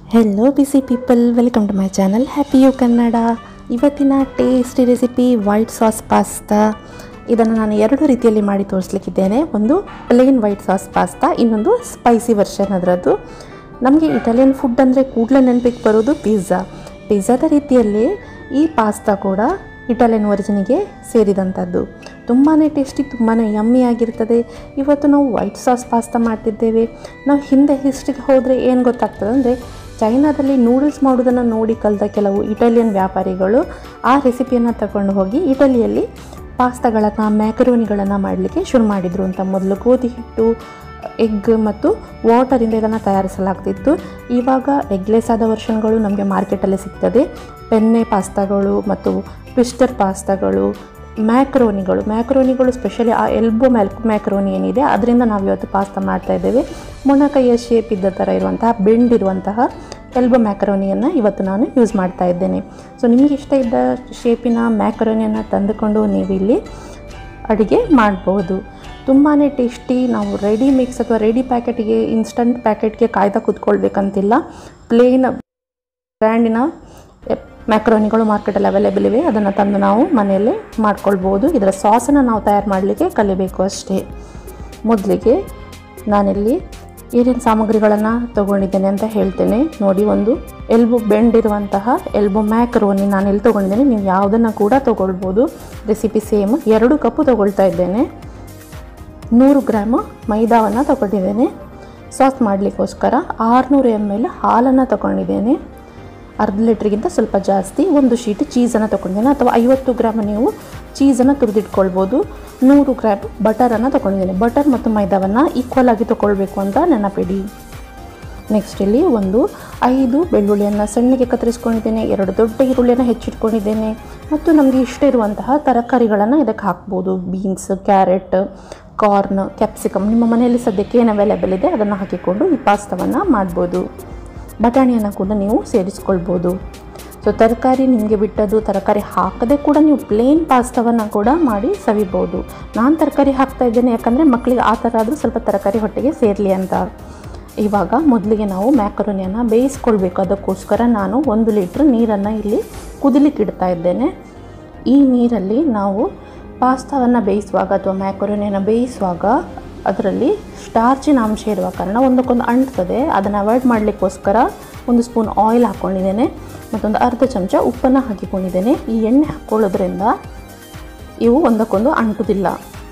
hello busy people welcome to my channel happy you Kannada ಇವತ್ತಿನ tasty recipe white sauce pasta ಇದನ್ನು ನಾನು ಎರಡು ರೀತಿಯಲ್ಲಿ ಮಾಡಿ ತೋರಿಸ್ಲಿಕ್ಕಿದ್ದೇನೆ ಒಂದು ಪ್ಲೇನ್ ವೈಟ್ ಸಾಸ್ ಪಾಸ್ತಾ ಇನ್ನೊಂದು ಸ್ಪೈಸಿ ವರ್ಷನ್ ಅದರದ್ದು ನಮಗೆ ಇಟಾಲಿಯನ್ ಫುಡ್ ಅಂದರೆ ಕೂಡಲೇ ನೆನಪಿಗೆ ಬರೋದು ಪಿಜ್ಜಾ ಪಿಜ್ಜಾದ ರೀತಿಯಲ್ಲಿ ಈ ಪಾಸ್ತಾ ಕೂಡ ಇಟಾಲಿಯನ್ ಒರಿಜಿನಿಗೆ ಸೇರಿದಂಥದ್ದು ತುಂಬಾ ಟೇಸ್ಟಿ ತುಂಬಾ ಯಮ್ಮಿ ಆಗಿರ್ತದೆ ಇವತ್ತು ನಾವು ವೈಟ್ ಸಾಸ್ ಪಾಸ್ತಾ ಮಾಡ್ತಿದ್ದೇವೆ ನಾವು ಹಿಂದೆ ಹಿಸ್ಟ್ರಿಗೆ ಹೋದರೆ ಏನು ಗೊತ್ತಾಗ್ತದೆ ಅಂದರೆ ಚೈನಾದಲ್ಲಿ ನೂಡಲ್ಸ್ ಮಾಡೋದನ್ನು ನೋಡಿ ಕಲಿತ ಕೆಲವು ಇಟಾಲಿಯನ್ ವ್ಯಾಪಾರಿಗಳು ಆ ರೆಸಿಪಿಯನ್ನು ತಗೊಂಡು ಹೋಗಿ ಇಟಲಿಯಲ್ಲಿ ಪಾಸ್ತಾಗಳನ್ನು ಮ್ಯಾಕರೋನಿಗಳನ್ನು ಮಾಡಲಿಕ್ಕೆ ಶುರು ಮಾಡಿದರು ಅಂತ ಮೊದಲು ಗೋಧಿ ಹಿಟ್ಟು ಎಗ್ ಮತ್ತು ವಾಟರಿಂದ ಇದನ್ನು ತಯಾರಿಸಲಾಗ್ತಿತ್ತು ಇವಾಗ ಎಗ್ಲೆಸ್ ಆದ ವರ್ಷನ್ಗಳು ನಮಗೆ ಮಾರ್ಕೆಟಲ್ಲಿ ಸಿಗ್ತದೆ ಪೆನ್ನೆ ಪಾಸ್ತಾಗಳು ಮತ್ತು ಟ್ವಿಸ್ಟರ್ ಪಾಸ್ತಾಗಳು ಮ್ಯಾಕ್ರೋನಿಗಳು ಮ್ಯಾಕ್ರೋನಿಗಳು ಸ್ಪೆಷಲಿ ಆ ಎಲ್ಬೋ ಮ್ಯಾಲ್ ಮ್ಯಾಕ್ರೋನಿ ಏನಿದೆ ಅದರಿಂದ ನಾವು ಇವತ್ತು ಪಾಸ್ತಾ ಮಾಡ್ತಾ ಇದ್ದೇವೆ ಮೊಣಕೈಯ ಶೇಪ್ ಇದ್ದ ಥರ ಇರುವಂತಹ ಬೆಂಡಿರುವಂತಹ ಎಲ್ಬೋ ಮ್ಯಾಕ್ರೋನಿಯನ್ನು ಇವತ್ತು ನಾನು ಯೂಸ್ ಮಾಡ್ತಾ ಇದ್ದೇನೆ ಸೊ ನಿಮಗೆ ಇಷ್ಟ ಇದ್ದ ಶೇಪಿನ ಮ್ಯಾಕ್ರೋನಿಯನ್ನು ತಂದುಕೊಂಡು ನೀವು ಇಲ್ಲಿ ಅಡುಗೆ ಮಾಡ್ಬೋದು ತುಂಬಾ ಟೇಸ್ಟಿ ನಾವು ರೆಡಿ ಮಿಕ್ಸ್ ಅಥವಾ ರೆಡಿ ಪ್ಯಾಕೆಟಿಗೆ ಇನ್ಸ್ಟಂಟ್ ಪ್ಯಾಕೆಟ್ಗೆ ಕಾಯ್ತಾ ಕೂತ್ಕೊಳ್ಬೇಕಂತಿಲ್ಲ ಪ್ಲೇನ್ ಬ್ರ್ಯಾಂಡಿನ ಮ್ಯಾಕ್ರೋನಿಗಳು ಮಾರ್ಕೆಟಲ್ಲಿ ಅವೈಲೇಬಲ್ ಇವೆ ಅದನ್ನು ತಂದು ನಾವು ಮನೆಯಲ್ಲೇ ಮಾಡ್ಕೊಳ್ಬೋದು ಇದರ ಸಾಸನ್ನು ನಾವು ತಯಾರು ಮಾಡಲಿಕ್ಕೆ ಕಲಿಬೇಕು ಅಷ್ಟೇ ಮೊದಲಿಗೆ ನಾನಿಲ್ಲಿ ಏನೇನು ಸಾಮಗ್ರಿಗಳನ್ನು ತೊಗೊಂಡಿದ್ದೇನೆ ಅಂತ ಹೇಳ್ತೇನೆ ನೋಡಿ ಒಂದು ಎಲ್ಬೋ ಬೆಂಡಿರುವಂತಹ ಎಲ್ಬೋ ಮ್ಯಾಕ್ರೋನಿ ನಾನು ಎಲ್ಲಿ ತೊಗೊಂಡಿದ್ದೇನೆ ನೀವು ಯಾವುದನ್ನು ಕೂಡ ತೊಗೊಳ್ಬೋದು ರೆಸಿಪಿ ಸೇಮ್ ಎರಡು ಕಪ್ಪು ತೊಗೊಳ್ತಾ ಇದ್ದೇನೆ ನೂರು ಗ್ರಾಮು ಮೈದಾವನ್ನು ತಗೊಂಡಿದ್ದೇನೆ ಸಾಸ್ ಮಾಡಲಿಕ್ಕೋಸ್ಕರ ಆರುನೂರು ಎಮ್ ಎಲ್ ಹಾಲನ್ನು ತಗೊಂಡಿದ್ದೇನೆ ಅರ್ಧ ಲೀಟ್ರಿಗಿಂತ ಸ್ವಲ್ಪ ಜಾಸ್ತಿ ಒಂದು ಶೀಟ್ ಚೀಸನ್ನು ತೊಗೊಂಡಿದ್ದೇನೆ ಅಥವಾ ಐವತ್ತು ಗ್ರಾಮ್ ನೀವು ಚೀಸನ್ನು ತುರಿದಿಟ್ಕೊಳ್ಬೋದು ನೂರು ಗ್ರಾಮ್ ಬಟರನ್ನು ತೊಗೊಂಡಿದ್ದೇನೆ ಬಟರ್ ಮತ್ತು ಮೈದಾವನ್ನು ಈಕ್ವಲ್ ಆಗಿ ತೊಗೊಳ್ಬೇಕು ಅಂತ ನೆನಪಿಡಿ ನೆಕ್ಸ್ಟ್ ಇಲ್ಲಿ ಒಂದು ಐದು ಬೆಳ್ಳುಳ್ಳಿಯನ್ನು ಸಣ್ಣಗೆ ಕತ್ತರಿಸ್ಕೊಂಡಿದ್ದೇನೆ ಎರಡು ದೊಡ್ಡ ಈರುಳ್ಳಿಯನ್ನು ಹೆಚ್ಚಿಟ್ಕೊಂಡಿದ್ದೇನೆ ಮತ್ತು ನಮಗೆ ಇಷ್ಟ ಇರುವಂತಹ ತರಕಾರಿಗಳನ್ನು ಇದಕ್ಕೆ ಹಾಕ್ಬೋದು ಬೀನ್ಸ್ ಕ್ಯಾರೆಟ್ ಕಾರ್ನ್ ಕ್ಯಾಪ್ಸಿಕಮ್ ನಿಮ್ಮ ಮನೆಯಲ್ಲಿ ಸದ್ಯಕ್ಕೆ ಏನು ಅವೈಲೇಬಲ್ ಇದೆ ಅದನ್ನು ಹಾಕಿಕೊಂಡು ಈ ಪಾಸ್ತಾವನ್ನು ಮಾಡ್ಬೋದು ಬಟಾಣಿಯನ್ನು ಕೂಡ ನೀವು ಸೇರಿಸ್ಕೊಳ್ಬೋದು ಸೊ ತರಕಾರಿ ನಿಮಗೆ ಬಿಟ್ಟದ್ದು ತರಕಾರಿ ಹಾಕದೆ ಕೂಡ ನೀವು ಪ್ಲೇನ್ ಪಾಸ್ತಾವನ್ನು ಕೂಡ ಮಾಡಿ ಸವಿಬೋದು ನಾನು ತರಕಾರಿ ಹಾಕ್ತಾ ಇದ್ದೇನೆ ಯಾಕಂದರೆ ಮಕ್ಕಳಿಗೆ ಆ ಥರ ಆದರೂ ಸ್ವಲ್ಪ ತರಕಾರಿ ಹೊಟ್ಟೆಗೆ ಸೇರಲಿ ಅಂತ ಇವಾಗ ಮೊದಲಿಗೆ ನಾವು ಮ್ಯಾಕರೋನಿಯನ್ನು ಬೇಯಿಸ್ಕೊಳ್ಬೇಕು ಅದಕ್ಕೋಸ್ಕರ ನಾನು ಒಂದು ಲೀಟ್ರ್ ನೀರನ್ನು ಇಲ್ಲಿ ಕುದಿಲಿಕ್ಕೆ ಇಡ್ತಾ ಇದ್ದೇನೆ ಈ ನೀರಲ್ಲಿ ನಾವು ಪಾಸ್ತಾವನ್ನು ಬೇಯಿಸುವಾಗ ಅಥವಾ ಮ್ಯಾಕರೋನಿಯನ್ನು ಬೇಯಿಸುವಾಗ ಅದರಲ್ಲಿ ಸ್ಟಾರ್ಚಿನ ಅಂಶ ಇರುವ ಕಾರಣ ಒಂದಕ್ಕೊಂದು ಅಂಟ್ತದೆ ಅದನ್ನು ಅವಾಯ್ಡ್ ಮಾಡಲಿಕ್ಕೋಸ್ಕರ ಒಂದು ಸ್ಪೂನ್ ಆಯಿಲ್ ಹಾಕ್ಕೊಂಡಿದ್ದೇನೆ ಮತ್ತೊಂದು ಅರ್ಧ ಚಮಚ ಉಪ್ಪನ್ನು ಹಾಕಿಕೊಂಡಿದ್ದೇನೆ ಈ ಎಣ್ಣೆ ಹಾಕ್ಕೊಳ್ಳೋದ್ರಿಂದ ಇವು ಒಂದಕ್ಕೊಂದು ಅಂಟುವುದಿಲ್ಲ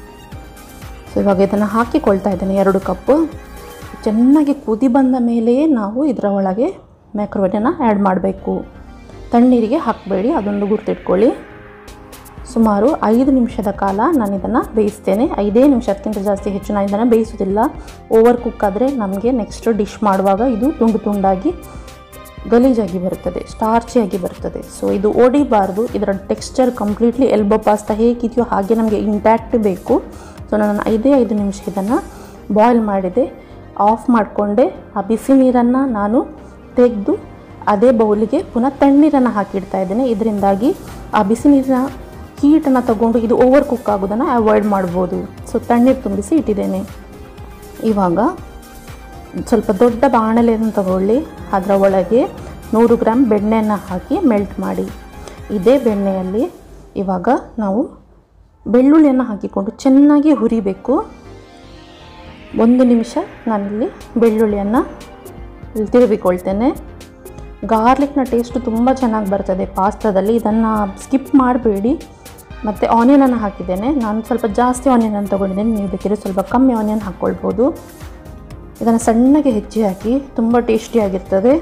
ಸೊ ಇವಾಗ ಇದನ್ನು ಹಾಕಿಕೊಳ್ತಾ ಇದ್ದೇನೆ ಎರಡು ಕಪ್ಪು ಚೆನ್ನಾಗಿ ಕುದಿ ಬಂದ ಮೇಲೆಯೇ ನಾವು ಇದರ ಒಳಗೆ ಮ್ಯಾಕ್ರೋನಿಯನ್ನು ಆ್ಯಡ್ ಮಾಡಬೇಕು ತಣ್ಣೀರಿಗೆ ಹಾಕಬೇಡಿ ಅದೊಂದು ಗುರ್ತಿಟ್ಕೊಳ್ಳಿ ಸುಮಾರು ಐದು ನಿಮಿಷದ ಕಾಲ ನಾನು ಇದನ್ನು ಬೇಯಿಸ್ತೇನೆ ಐದೇ ನಿಮಿಷಕ್ಕಿಂತ ಜಾಸ್ತಿ ಹೆಚ್ಚು ನಾನು ಇದನ್ನು ಬೇಯಿಸೋದಿಲ್ಲ ಓವರ್ ಕುಕ್ ಆದರೆ ನಮಗೆ ನೆಕ್ಸ್ಟ್ ಡಿಶ್ ಮಾಡುವಾಗ ಇದು ತುಂಡು ತುಂಡಾಗಿ ಗಲೀಜಾಗಿ ಬರುತ್ತದೆ ಸ್ಟಾರ್ಚಿಯಾಗಿ ಬರ್ತದೆ ಸೊ ಇದು ಒಡಿಬಾರ್ದು ಇದರ ಟೆಕ್ಸ್ಚರ್ ಕಂಪ್ಲೀಟ್ಲಿ ಎಲ್ಬೋ ಪಾಸ್ತಾ ಹೇಗಿದೆಯೋ ಹಾಗೆ ನಮಗೆ ಇಂಟ್ಯಾಕ್ಟ್ ಬೇಕು ಸೊ ನಾನು ಐದೇ ಐದು ನಿಮಿಷ ಇದನ್ನು ಬಾಯ್ಲ್ ಮಾಡಿದೆ ಆಫ್ ಮಾಡಿಕೊಂಡೆ ಆ ಬಿಸಿ ನೀರನ್ನು ನಾನು ತೆಗೆದು ಅದೇ ಬೌಲಿಗೆ ಪುನಃ ತಣ್ಣೀರನ್ನು ಹಾಕಿಡ್ತಾ ಇದ್ದೇನೆ ಇದರಿಂದಾಗಿ ಆ ಬಿಸಿ ನೀರಿನ ಹೀಟನ್ನು ತಗೊಂಡು ಇದು ಓವರ್ ಕುಕ್ ಆಗೋದನ್ನು ಅವಾಯ್ಡ್ ಮಾಡ್ಬೋದು ಸೊ ತಣ್ಣೀರು ತುಂಬಿಸಿ ಇಟ್ಟಿದ್ದೇನೆ ಇವಾಗ ಸ್ವಲ್ಪ ದೊಡ್ಡ ಬಾಣಲೆಯನ್ನು ತಗೊಳ್ಳಿ ಅದರ ಒಳಗೆ ನೂರು ಗ್ರಾಮ್ ಬೆಣ್ಣೆಯನ್ನು ಹಾಕಿ ಮೆಲ್ಟ್ ಮಾಡಿ ಇದೇ ಬೆಣ್ಣೆಯಲ್ಲಿ ಇವಾಗ ನಾವು ಬೆಳ್ಳುಳ್ಳಿಯನ್ನು ಹಾಕಿಕೊಂಡು ಚೆನ್ನಾಗಿ ಹುರಿಬೇಕು ಒಂದು ನಿಮಿಷ ನಾನಿಲ್ಲಿ ಬೆಳ್ಳುಳ್ಳಿಯನ್ನು ತಿರುಗಿಕೊಳ್ತೇನೆ ಗಾರ್ಲಿಕ್ನ ಟೇಸ್ಟು ತುಂಬ ಚೆನ್ನಾಗಿ ಬರ್ತದೆ ಪಾಸ್ತಾದಲ್ಲಿ ಇದನ್ನು ಸ್ಕಿಪ್ ಮಾಡಬೇಡಿ ಮತ್ತು ಆನಿಯನನ್ನು ಹಾಕಿದ್ದೇನೆ ನಾನು ಸ್ವಲ್ಪ ಜಾಸ್ತಿ ಆನಿಯನನ್ನು ತೊಗೊಂಡಿದ್ದೇನೆ ನೀವು ಬೇಕಿದ್ರೆ ಸ್ವಲ್ಪ ಕಮ್ಮಿ ಆನಿಯನ್ ಹಾಕ್ಕೊಳ್ಬೋದು ಇದನ್ನು ಸಣ್ಣಗೆ ಹೆಚ್ಚಿ ಹಾಕಿ ತುಂಬ ಟೇಸ್ಟಿಯಾಗಿರ್ತದೆ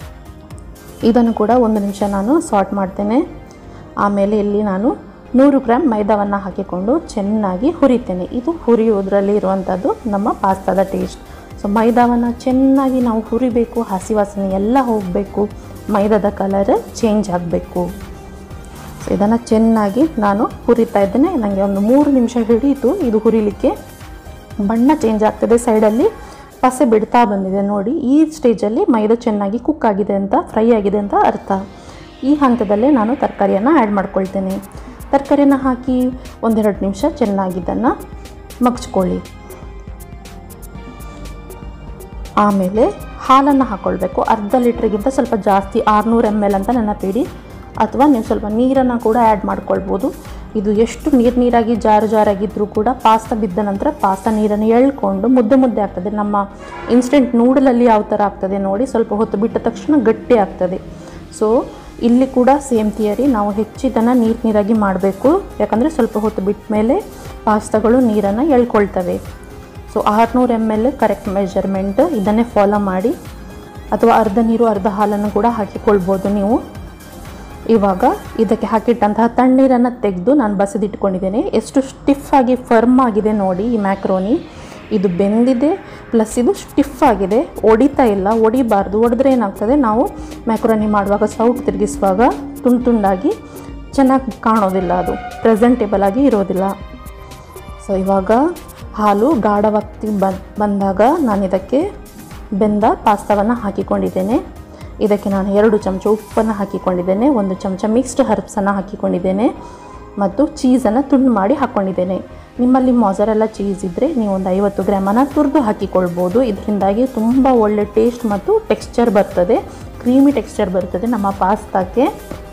ಇದನ್ನು ಕೂಡ ಒಂದು ನಿಮಿಷ ನಾನು ಸಾರ್ಟ್ ಮಾಡ್ತೇನೆ ಆಮೇಲೆ ಇಲ್ಲಿ ನಾನು ನೂರು ಗ್ರಾಮ್ ಮೈದಾವನ್ನು ಹಾಕಿಕೊಂಡು ಚೆನ್ನಾಗಿ ಹುರಿತೇನೆ ಇದು ಹುರಿಯೋದ್ರಲ್ಲಿ ಇರುವಂಥದ್ದು ನಮ್ಮ ಪಾಸ್ತಾದ ಟೇಸ್ಟ್ ಸೊ ಮೈದಾವನ್ನು ಚೆನ್ನಾಗಿ ನಾವು ಹುರಿಬೇಕು ಹಸಿ ವಾಸನೆ ಎಲ್ಲ ಹೋಗಬೇಕು ಮೈದಾದ ಕಲರ್ ಚೇಂಜ್ ಆಗಬೇಕು ಸೊ ಇದನ್ನು ಚೆನ್ನಾಗಿ ನಾನು ಹುರಿತಾ ಇದ್ದೇನೆ ನನಗೆ ಒಂದು ಮೂರು ನಿಮಿಷ ಹಿಡಿಯಿತು ಇದು ಹುರಿಲಿಕ್ಕೆ ಬಣ್ಣ ಚೇಂಜ್ ಆಗ್ತದೆ ಸೈಡಲ್ಲಿ ಪಸೆ ಬಿಡ್ತಾ ಬಂದಿದೆ ನೋಡಿ ಈ ಸ್ಟೇಜಲ್ಲಿ ಮೈದಾ ಚೆನ್ನಾಗಿ ಕುಕ್ ಆಗಿದೆ ಅಂತ ಫ್ರೈ ಆಗಿದೆ ಅಂತ ಅರ್ಥ ಈ ಹಂತದಲ್ಲೇ ನಾನು ತರಕಾರಿಯನ್ನು ಆ್ಯಡ್ ಮಾಡ್ಕೊಳ್ತೇನೆ ತರಕಾರಿಯನ್ನು ಹಾಕಿ ಒಂದೆರಡು ನಿಮಿಷ ಚೆನ್ನಾಗಿದ್ದನ್ನು ಮಗ್ಚ್ಕೊಳ್ಳಿ ಆಮೇಲೆ ಹಾಲನ್ನು ಹಾಕ್ಕೊಳ್ಬೇಕು ಅರ್ಧ ಲೀಟ್ರಿಗಿಂತ ಸ್ವಲ್ಪ ಜಾಸ್ತಿ ಆರುನೂರು ಎಮ್ ಎಲ್ ಅಂತ ನೆನಪಿಡಿ ಅಥವಾ ನೀವು ಸ್ವಲ್ಪ ನೀರನ್ನು ಕೂಡ ಆ್ಯಡ್ ಮಾಡ್ಕೊಳ್ಬೋದು ಇದು ಎಷ್ಟು ನೀರು ನೀರಾಗಿ ಜಾರು ಜಾರಾಗಿದ್ದರೂ ಕೂಡ ಪಾಸ್ತಾ ಬಿದ್ದ ನಂತರ ಪಾಸ್ತಾ ನೀರನ್ನು ಎಳ್ಕೊಂಡು ಮುದ್ದೆ ಮುದ್ದೆ ಆಗ್ತದೆ ನಮ್ಮ ಇನ್ಸ್ಟೆಂಟ್ ನೂಡಲಲ್ಲಿ ಯಾವ ಥರ ಆಗ್ತದೆ ನೋಡಿ ಸ್ವಲ್ಪ ಹೊತ್ತು ಬಿಟ್ಟ ತಕ್ಷಣ ಗಟ್ಟಿ ಆಗ್ತದೆ ಸೊ ಇಲ್ಲಿ ಕೂಡ ಸೇಮ್ ಥಿಯರಿ ನಾವು ಹೆಚ್ಚಿದನ್ನು ನೀರು ನೀರಾಗಿ ಮಾಡಬೇಕು ಯಾಕಂದರೆ ಸ್ವಲ್ಪ ಹೊತ್ತು ಬಿಟ್ಟ ಮೇಲೆ ಪಾಸ್ತಾಗಳು ನೀರನ್ನು ಎಳ್ಕೊಳ್ತವೆ ಸೊ ಆರುನೂರು ಎಮ್ ಎಲ್ ಕರೆಕ್ಟ್ ಮೆಜರ್ಮೆಂಟ್ ಇದನ್ನೇ ಫಾಲೋ ಮಾಡಿ ಅಥವಾ ಅರ್ಧ ನೀರು ಅರ್ಧ ಹಾಲನ್ನು ಕೂಡ ಹಾಕಿಕೊಳ್ಬೋದು ನೀವು ಇವಾಗ ಇದಕ್ಕೆ ಹಾಕಿಟ್ಟಂತಹ ತಣ್ಣೀರನ್ನು ತೆಗೆದು ನಾನು ಬಸದಿಟ್ಕೊಂಡಿದ್ದೇನೆ ಎಷ್ಟು ಸ್ಟಿಫ್ ಆಗಿ ಫರ್ಮ್ ಆಗಿದೆ ನೋಡಿ ಈ ಮ್ಯಾಕ್ರೋನಿ ಇದು ಬೆಂದಿದೆ ಪ್ಲಸ್ ಇದು ಸ್ಟಿಫ್ ಆಗಿದೆ ಒಡಿತಾ ಇಲ್ಲ ಒಡಿಬಾರ್ದು ಒಡೆದ್ರೆ ಏನಾಗ್ತದೆ ನಾವು ಮ್ಯಾಕ್ರೋನಿ ಮಾಡುವಾಗ ಸೌಟ್ ತಿರುಗಿಸುವಾಗ ತುಂಡು ತುಂಡಾಗಿ ಚೆನ್ನಾಗಿ ಕಾಣೋದಿಲ್ಲ ಅದು ಪ್ರೆಸೆಂಟೇಬಲ್ ಆಗಿ ಇರೋದಿಲ್ಲ ಸೊ ಇವಾಗ ಹಾಲು ಗಾಢವಾಗಿ ಬಂದ್ ಬಂದಾಗ ನಾನು ಇದಕ್ಕೆ ಬೆಂದ ಪಾಸ್ತಾವನ್ನು ಹಾಕಿಕೊಂಡಿದ್ದೇನೆ ಇದಕ್ಕೆ ನಾನು ಎರಡು ಚಮಚ ಉಪ್ಪನ್ನು ಹಾಕಿಕೊಂಡಿದ್ದೇನೆ ಒಂದು ಚಮಚ ಮಿಕ್ಸ್ಡ್ ಹರ್ಬ್ಸನ್ನು ಹಾಕಿಕೊಂಡಿದ್ದೇನೆ ಮತ್ತು ಚೀಸನ್ನು ತುಂಡು ಮಾಡಿ ಹಾಕ್ಕೊಂಡಿದ್ದೇನೆ ನಿಮ್ಮಲ್ಲಿ ಮೊಸರೆಲ್ಲ ಚೀಸ್ ಇದ್ದರೆ ನೀವು ಒಂದು ಐವತ್ತು ಗ್ರಾಮನ್ನು ತುರಿದು ಹಾಕಿಕೊಳ್ಬೋದು ಇದರಿಂದಾಗಿ ತುಂಬ ಒಳ್ಳೆ ಟೇಸ್ಟ್ ಮತ್ತು ಟೆಕ್ಸ್ಚರ್ ಬರ್ತದೆ ಕ್ರೀಮಿ ಟೆಕ್ಸ್ಚರ್ ಬರ್ತದೆ ನಮ್ಮ ಪಾಸ್ತಾಕ್ಕೆ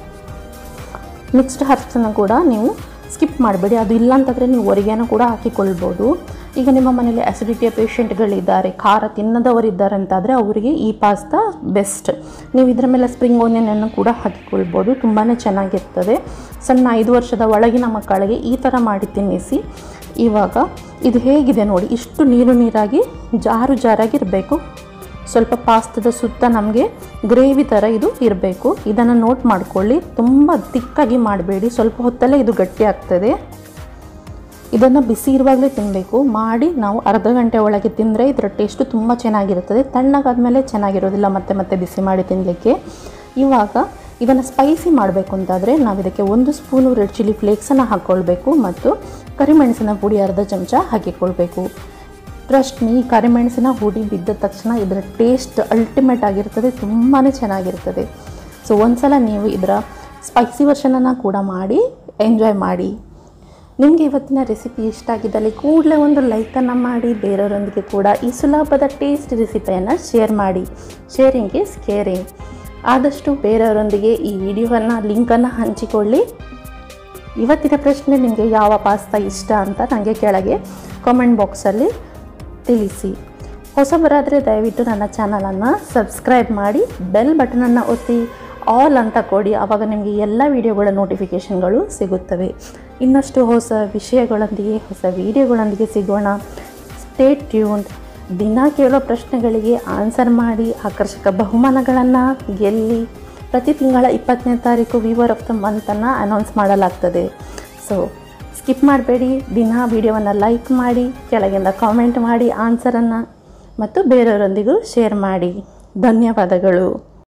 ಮಿಕ್ಸ್ಡ್ ಹರ್ಬ್ಸನ್ನು ಕೂಡ ನೀವು ಸ್ಕಿಪ್ ಮಾಡಬೇಡಿ ಅದು ಇಲ್ಲ ಅಂತಂದರೆ ನೀವು ಹೊರಗೇನೂ ಕೂಡ ಹಾಕಿಕೊಳ್ಬೋದು ಈಗ ನಿಮ್ಮ ಮನೇಲಿ ಅಸಿಡಿಟಿಯ ಪೇಷಂಟ್ಗಳಿದ್ದಾರೆ ಖಾರ ತಿನ್ನದವರಿದ್ದಾರೆ ಅಂತಾದರೆ ಅವರಿಗೆ ಈ ಪಾಸ್ತಾ ಬೆಸ್ಟ್ ನೀವು ಇದರ ಮೇಲೆ ಸ್ಪ್ರಿಂಗ್ ಓನಿಯನನ್ನು ಕೂಡ ಹಾಕಿಕೊಳ್ಬೋದು ತುಂಬಾ ಚೆನ್ನಾಗಿರ್ತದೆ ಸಣ್ಣ ಐದು ವರ್ಷದ ಒಳಗಿನ ಮಕ್ಕಳಿಗೆ ಈ ಥರ ಮಾಡಿ ತಿನ್ನಿಸಿ ಇವಾಗ ಇದು ಹೇಗಿದೆ ನೋಡಿ ಇಷ್ಟು ನೀರು ನೀರಾಗಿ ಜಾರು ಜಾರಾಗಿರಬೇಕು ಸ್ವಲ್ಪ ಪಾಸ್ತದ ಸುತ್ತ ನಮಗೆ ಗ್ರೇವಿ ಥರ ಇದು ಇರಬೇಕು ಇದನ್ನು ನೋಟ್ ಮಾಡ್ಕೊಳ್ಳಿ ತುಂಬ ತಿಕ್ಕಾಗಿ ಮಾಡಬೇಡಿ ಸ್ವಲ್ಪ ಹೊತ್ತಲ್ಲೇ ಇದು ಗಟ್ಟಿ ಆಗ್ತದೆ ಇದನ್ನು ಬಿಸಿ ಇರುವಾಗಲೇ ತಿನ್ನಬೇಕು ಮಾಡಿ ನಾವು ಅರ್ಧ ಗಂಟೆ ಒಳಗೆ ತಿಂದರೆ ಇದರ ಟೇಸ್ಟು ತುಂಬ ಚೆನ್ನಾಗಿರುತ್ತದೆ ತಣ್ಣಗಾದ್ಮೇಲೆ ಚೆನ್ನಾಗಿರೋದಿಲ್ಲ ಮತ್ತೆ ಮತ್ತೆ ಬಿಸಿ ಮಾಡಿ ತಿನ್ನಲಿಕ್ಕೆ ಇವಾಗ ಇದನ್ನು ಸ್ಪೈಸಿ ಮಾಡಬೇಕು ಅಂತಾದರೆ ನಾವು ಇದಕ್ಕೆ ಒಂದು ಸ್ಪೂನು ರೆಡ್ ಚಿಲ್ಲಿ ಫ್ಲೇಕ್ಸನ್ನು ಹಾಕ್ಕೊಳ್ಬೇಕು ಮತ್ತು ಕರಿಮೆಣಸಿನ ಪುಡಿ ಅರ್ಧ ಚಮಚ ಹಾಕಿಕೊಳ್ಬೇಕು ಟ್ರಸ್ಟ್ ಮೀ ಕರಿಮೆಣಸಿನ ಹುಡಿ ಬಿದ್ದ ತಕ್ಷಣ ಇದರ ಟೇಸ್ಟ್ ಅಲ್ಟಿಮೇಟ್ ಆಗಿರ್ತದೆ ತುಂಬಾ ಚೆನ್ನಾಗಿರ್ತದೆ ಸೊ ಒಂದ್ಸಲ ನೀವು ಇದರ ಸ್ಪೈಸಿ ವರ್ಷನನ್ನು ಕೂಡ ಮಾಡಿ ಎಂಜಾಯ್ ಮಾಡಿ ನಿಮಗೆ ಇವತ್ತಿನ ರೆಸಿಪಿ ಇಷ್ಟ ಆಗಿದ್ದಲ್ಲಿ ಕೂಡಲೇ ಒಂದು ಲೈಕನ್ನು ಮಾಡಿ ಬೇರೆಯವರೊಂದಿಗೆ ಕೂಡ ಈ ಸುಲಭದ ಟೇಸ್ಟ್ ರೆಸಿಪಿಯನ್ನು ಶೇರ್ ಮಾಡಿ ಶೇರಿಂಗ್ ಈಸ್ ಕೇರಿಂಗ್ ಆದಷ್ಟು ಬೇರೆಯವರೊಂದಿಗೆ ಈ ವಿಡಿಯೋವನ್ನು ಲಿಂಕನ್ನು ಹಂಚಿಕೊಳ್ಳಿ ಇವತ್ತಿನ ಪ್ರಶ್ನೆ ನಿಮಗೆ ಯಾವ ಪಾಸ್ತಾ ಇಷ್ಟ ಅಂತ ನನಗೆ ಕೆಳಗೆ ಕಾಮೆಂಟ್ ಬಾಕ್ಸಲ್ಲಿ ತಿಳಿಸಿ ಹೊಸಬರಾದರೆ ದಯವಿಟ್ಟು ನನ್ನ ಚಾನಲನ್ನು ಸಬ್ಸ್ಕ್ರೈಬ್ ಮಾಡಿ ಬೆಲ್ ಬಟನನ್ನು ಒತ್ತಿ ಆಲ್ ಅಂತ ಕೊಡಿ ಆವಾಗ ನಿಮಗೆ ಎಲ್ಲ ವಿಡಿಯೋಗಳ ನೋಟಿಫಿಕೇಷನ್ಗಳು ಸಿಗುತ್ತವೆ ಇನ್ನಷ್ಟು ಹೊಸ ವಿಷಯಗಳೊಂದಿಗೆ ಹೊಸ ವಿಡಿಯೋಗಳೊಂದಿಗೆ ಸಿಗೋಣ ಸ್ಟೇಟ್ ಟ್ಯೂನ್ಡ್ ದಿನ ಕೇಳೋ ಪ್ರಶ್ನೆಗಳಿಗೆ ಆನ್ಸರ್ ಮಾಡಿ ಆಕರ್ಷಕ ಬಹುಮಾನಗಳನ್ನು ಗೆಲ್ಲಿ ಪ್ರತಿ ತಿಂಗಳ ಇಪ್ಪತ್ತನೇ ತಾರೀಕು ವಿವರ್ ಆಫ್ ದ ಮಂತನ್ನು ಅನೌನ್ಸ್ ಮಾಡಲಾಗ್ತದೆ ಸೊ ಸ್ಕಿಪ್ ಮಾಡಬೇಡಿ ದಿನ ವಿಡಿಯೋವನ್ನು ಲೈಕ್ ಮಾಡಿ ಕೆಳಗಿಂದ ಕಾಮೆಂಟ್ ಮಾಡಿ ಆನ್ಸರನ್ನು ಮತ್ತು ಬೇರೆಯವರೊಂದಿಗೂ ಶೇರ್ ಮಾಡಿ ಧನ್ಯವಾದಗಳು